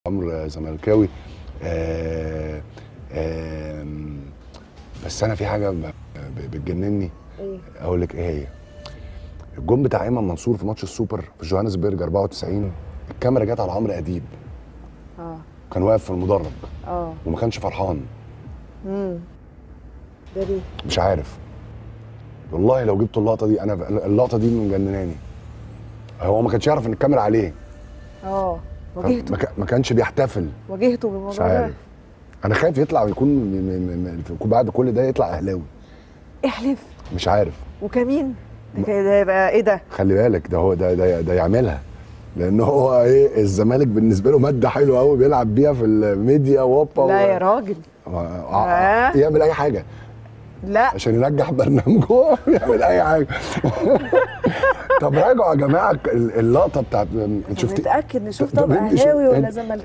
عمرو زملكاوي آه آم، بس انا في حاجه ب- ب- بتجنني ايه اقول لك ايه هي الجون بتاع ايمن منصور في ماتش السوبر في جوهانسبرج 94 الكاميرا جت على عمرو اديب اه كان واقف في المدرج اه وما كانش فرحان امم ده ليه مش عارف والله لو جبت اللقطه دي انا اللقطه دي مجنناني هو ما كانش يعرف ان الكاميرا عليه اه ما, واجهته كا- ما كانش بيحتفل واجهته بالموضوع مش ده عارف انا خايف يطلع ويكون م- م- م- بعد كل ده يطلع اهلاوي احلف مش عارف وكمين ده كده ده يبقى ايه ده خلي بالك ده هو ده ده, ده يعملها لان هو ايه الزمالك بالنسبه له ماده حلوه قوي بيلعب بيها في الميديا ووبا لا يا راجل و... آه. يعمل اي حاجه لا عشان ينجح برنامجه يعمل اي حاجه طب راجعوا يا جماعه ال- اللقطه بتاعت انت شفتي متاكد ان شوف طب طب انت شو- اهلاوي ولا انت- زملكاوي